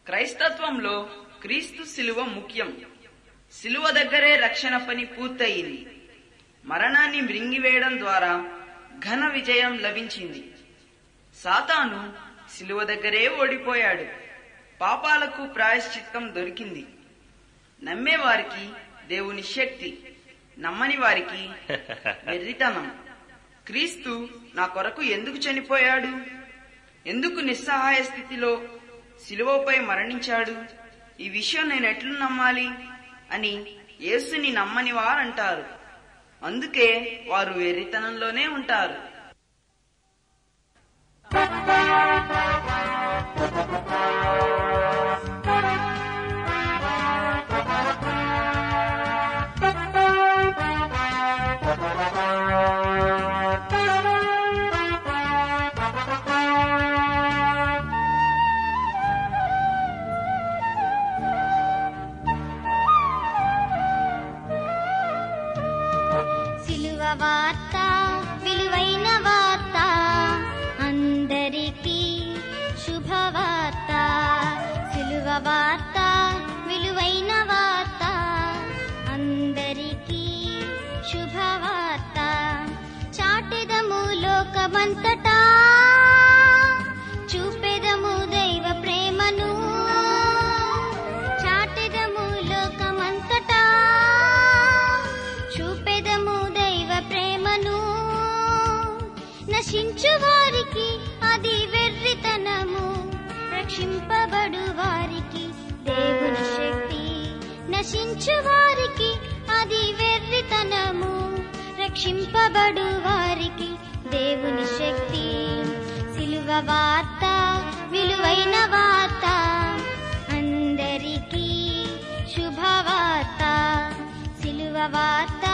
క్రైస్తత్వంలో క్రీస్తు శిలువ ముఖ్యం శిలువ దగ్గరే రక్షణ పని పూర్తయింది మరణాన్ని మృంగివేయడం ద్వారా ఘన విజయం లభించింది సాతాను శిలువ దగ్గరే ఓడిపోయాడు పాపాలకు ప్రాయశ్చిత్తం దొరికింది నమ్మేవారికి దేవుని శక్తి నమ్మని వారికి వెర్రితనం క్రీస్తు నా కొరకు ఎందుకు చనిపోయాడు ఎందుకు నిస్సహాయ స్థితిలో శిలువపై మరణించాడు ఈ విషయం నేను ఎట్లు నమ్మాలి అని యేసుని నమ్మని వారంటారు అందుకే వారు వెర్రితనంలోనే ఉంటారు సిలువ వార్త విలువైన వార్త అందరికీ శుభవార్త సిలువ వార్త విలువైన వార్త అందరికీ శుభవార్త చాటెదము లోకమంతటా చూపెదము దైవ ప్రేమను చాటెదము లోకమంతటా చూపెదము దైవ ప్రేమను నశించు వారికి అది వెర్రితనము రక్షింపబడు వారికి దేవుని శక్తి నశించు వారికి అది వెర్రితనము రక్షింపబడు వారికి దేవుని శక్తి సిలువ వార్త విలువైన వార్త అందరికీ శుభవార్త సిలువ వార్త